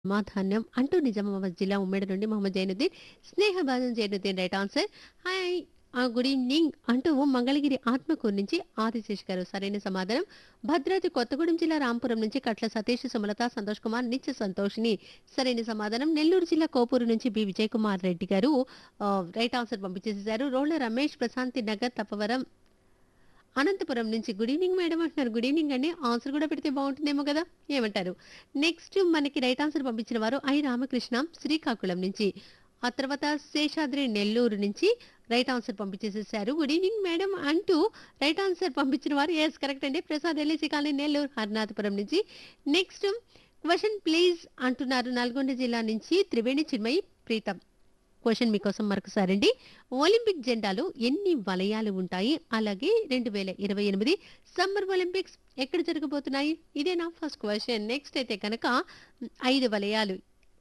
సమాధానం అంటూ నిజామాబాద్ జిల్లా ఉమ్మడి నుండి మొహమ్మద్ జైనుద్దీన్ స్నేహభాజన్ జైనుద్దీన్ రైట్ ఆన్సర్ హాయ్ ఆ, గుడ్ ఈవినింగ్ అంటూ మంగళగిరి ఆత్మకూరు నుంచి ఆదిశేష్ గారు సరైన సమాధానం భద్రాద్రి కొత్తగూడెం జిల్లా రాంపురం నుంచి కట్ల సతీష్ సుమలత సంతోష్ కుమార్ నిత్య సంతోషిని సరైన సమాధానం నెల్లూరు జిల్లా కోపూరు నుంచి బి విజయ్ కుమార్ రెడ్డి గారు ఆ, రైట్ ఆన్సర్ పంపించేసేశారు రోళ్ల రమేష్ ప్రశాంతి నగర్ తప్పవరం అనంతపురం నుంచి గుడ్ ఈవినింగ్ మేడం అంటున్నారు గుడ్ ఈవినింగ్ అండి ఆన్సర్ కూడా పెడితే బాగుంటుందేమో కదా ఏమంటారు నెక్స్ట్ మనకి రైట్ ఆన్సర్ పంపించిన వారు ఐ రామకృష్ణ శ్రీకాకుళం నుంచి ఆ తర్వాత శేషాద్రి నెల్లూరు నుంచి రైట్ ఆన్సర్ పంపించేసేసారు గుడ్ ఈవినింగ్ మేడం అంటూ రైట్ ఆన్సర్ పంపించిన వారు ఎస్ కరెక్ట్ అండి ప్రసాద్ ఎల్ఐసి కాలనీ నెల్లూరు హర్నాథపురం నుంచి నెక్స్ట్ క్వశ్చన్ ప్లీజ్ అంటున్నారు నల్గొండ జిల్లా నుంచి త్రివేణి చిన్మయి ప్రీతం క్వశ్చన్ మీకోసం మరొకసారి అండి ఒలింపిక్ జెండాలో ఎన్ని వలయాలు ఉంటాయి అలాగే రెండు వేల ఇరవై ఎనిమిది సమ్మర్ ఒలింపిక్స్ ఎక్కడ జరగబోతున్నాయి ఇదే నా ఫస్ట్ క్వశ్చన్ నెక్స్ట్ అయితే కనుక ఐదు వలయాలు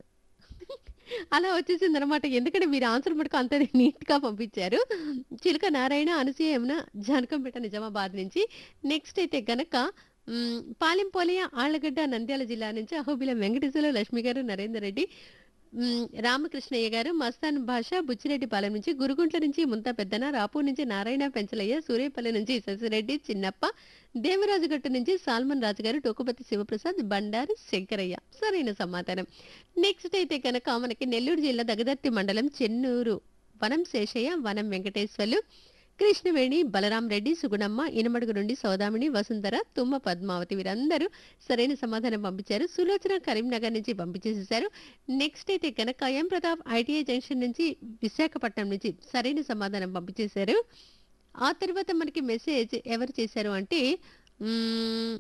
అలా వచ్చేసింది అనమాట ఎందుకంటే మీరు ఆన్సర్ మటుకు అంత నీట్ గా పంపించారు చిలుక నారాయణ అనసూయ యమున జానకంపేట నిజామాబాద్ నుంచి నెక్స్ట్ అయితే గనక మ్, పాలెంపోలయ ఆళ్లగడ్డ నంద్యాల జిల్లా నుంచి అహోబిల వెంకటేశ్వర లక్ష్మి గారు నరేందర్ రెడ్డి మ్, రామకృష్ణయ్య గారు మస్తాన్ భాష బుచ్చిరెడ్డిపాలెం నుంచి గురుగుంట్ల నుంచి ముంత పెద్దన రాపూర్ నుంచి నారాయణ పెంచలయ్య సూర్యపల్లి నుంచి శశిరెడ్డి చిన్నప్ప దేవరాజుగట్టు నుంచి సాల్మన్ రాజు గారు టోకుపతి శివప్రసాద్ బండారు శంకరయ్య సరైన సమాధానం నెక్స్ట్ అయితే కనుక మనకి నెల్లూరు జిల్లా దగదర్తి మండలం చెన్నూరు వనం శేషయ్య వనం వెంకటేశ్వర్లు కృష్ణవేణి బలరాం రెడ్డి సుగుణమ్మ ఇనమడుగు నుండి సౌదామిని వసుంధర తుమ్మ పద్మావతి వీరందరూ సరైన సమాధానం పంపించారు సులోచన కరీంనగర్ నుంచి పంపించేసేసారు నెక్స్ట్ అయితే కనుక ఎం ప్రతాప్ ఐటీఐ జంక్షన్ నుంచి విశాఖపట్నం నుంచి సరైన సమాధానం పంపించేశారు ఆ తర్వాత మనకి మెసేజ్ ఎవరు చేశారు అంటే మ్మ్,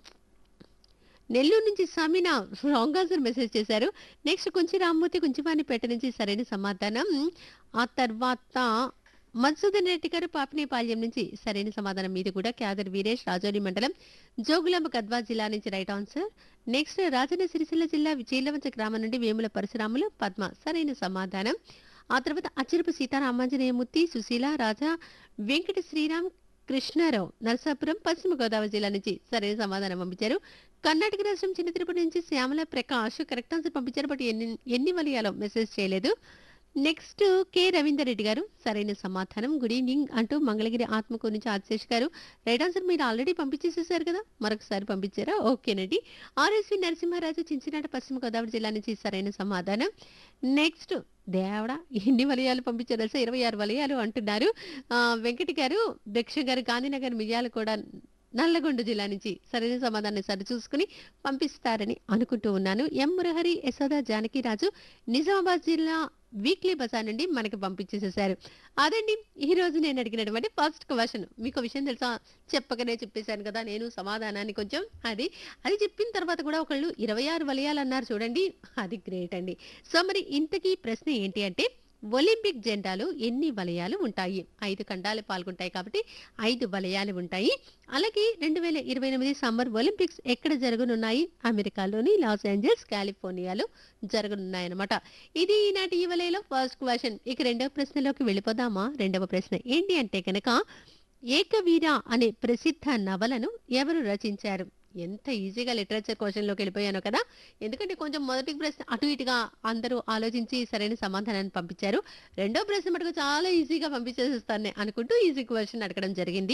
నెల్లూరు నుంచి సమీనా రాంగ్ ఆన్సర్ మెసేజ్ చేశారు నెక్స్ట్ కొంచెం రామ్మూర్తి కుంచివాణిపేట నుంచి సరైన సమాధానం ఆ తర్వాత మధుసూదన్ రెడ్డి గారు పాపినేపాల్యం నుంచి సరైన సమాధానం మీది కూడా క్యాదర్ వీరేష్ రాజోలి మండలం జోగులాంబ గద్వా జిల్లా నుంచి right answer next Rajanna Sircilla జిల్లా చీలవంచ గ్రామం నుండి వేముల పరశురాములు పద్మ సరైన సమాధానం ఆ తర్వాత అచ్చిరపు సీతారామాంజనేయమూర్తి సుశీల రాజా వెంకట శ్రీరామ్ కృష్ణారావు నరసాపురం పశ్చిమ గోదావరి జిల్లా నుంచి సరైన సమాధానం పంపించారు కర్ణాటక రాష్ట్రం చిన్న తిరుపతి నుంచి శ్యామల ప్రకాష్ కరెక్ట్ ఆన్సర్ పంపించారు బట్ ఎన్ని ఎన్ని వలయాలో మెసేజ్ చేయలేదు నెక్స్ట్ కె రవీందర్ రెడ్డి గారు సరైన సమాధానం గుడ్ ఈవినింగ్ అంటూ మంగళగిరి ఆత్మకూరు నుంచి ఆశేష్ గారు రైట్ ఆన్సర్ మీరు ఆల్రెడీ పంపించేసేసారు కదా మరొకసారి పంపించారా ఓకేనండి ఆర్ఎస్వి నరసింహారాజు చించినాట పశ్చిమ గోదావరి జిల్లా నుంచి సరైన సమాధానం నెక్స్ట్ దేవడా ఎన్ని వలయాలు పంపించారు తెలుసా ఇరవై ఆరు వలయాలు అంటున్నారు ఆ, వెంకటి గారు దక్ష గారు గాంధీనగర్ మిర్యాలు కూడా నల్లగొండ జిల్లా నుంచి సరైన సమాధానం సరి చూసుకుని పంపిస్తారని అనుకుంటూ ఉన్నాను ఎం మురహరి యశోద జానకిరాజు నిజామాబాద్ జిల్లా వీక్లీ బజార్ నుండి మనకి పంపించేసేసారు అదండి ఈ రోజు నేను అడిగినటువంటి ఫస్ట్ క్వశ్చన్ మీకు విషయం తెలుసా చెప్పకనే చెప్పేశాను కదా నేను సమాధానాన్ని కొంచెం అది అది చెప్పిన తర్వాత కూడా ఒకళ్ళు ఇరవై ఆరు వలయాలు అన్నారు చూడండి అది గ్రేట్ అండి సో మరి ఇంతకీ ప్రశ్న ఏంటి అంటే ఒలింపిక్ జెండాలో ఎన్ని వలయాలు ఉంటాయి ఐదు ఖండాలు పాల్గొంటాయి కాబట్టి ఐదు వలయాలు ఉంటాయి అలాగే రెండు వేల ఇరవై ఎనిమిది సమ్మర్ ఒలింపిక్స్ ఎక్కడ జరగనున్నాయి అమెరికాలోని లాస్ ఏంజల్స్ కాలిఫోర్నియాలో జరగనున్నాయన్నమాట ఇది ఈనాటి ఈ వలయలో ఫస్ట్ క్వశ్చన్ ఇక రెండవ ప్రశ్నలోకి వెళ్ళిపోదామా రెండవ ప్రశ్న ఏంటి అంటే కనుక ఏకవీర అనే ప్రసిద్ధ నవలను ఎవరు రచించారు ఎంత ఈజీగా లిటరేచర్ క్వశ్చన్లోకి వెళ్ళిపోయాను కదా ఎందుకంటే కొంచెం మొదటి ప్రశ్న అటు ఇటుగా అందరూ ఆలోచించి సరైన సమాధానాన్ని పంపించారు రెండో ప్రశ్న మటుకు చాలా ఈజీగా పంపించేస్తాను అనుకుంటూ ఈజీ క్వశ్చన్ అడగడం జరిగింది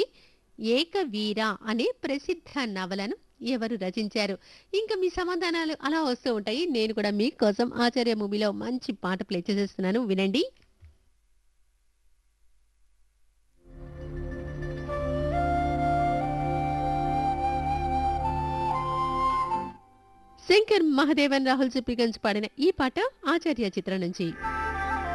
ఏకవీర అనే ప్రసిద్ధ నవలను ఎవరు రచించారు ఇంకా మీ సమాధానాలు అలా వస్తూ ఉంటాయి నేను కూడా మీకోసం ఆచార్య మూవీలో మంచి పాట ప్లే చేసేస్తున్నాను వినండి శంకర్ మహదేవన్ రాహుల్ సిప్రిగంజ్ పాడిన ఈ పాట ఆచార్య చిత్రం నుంచి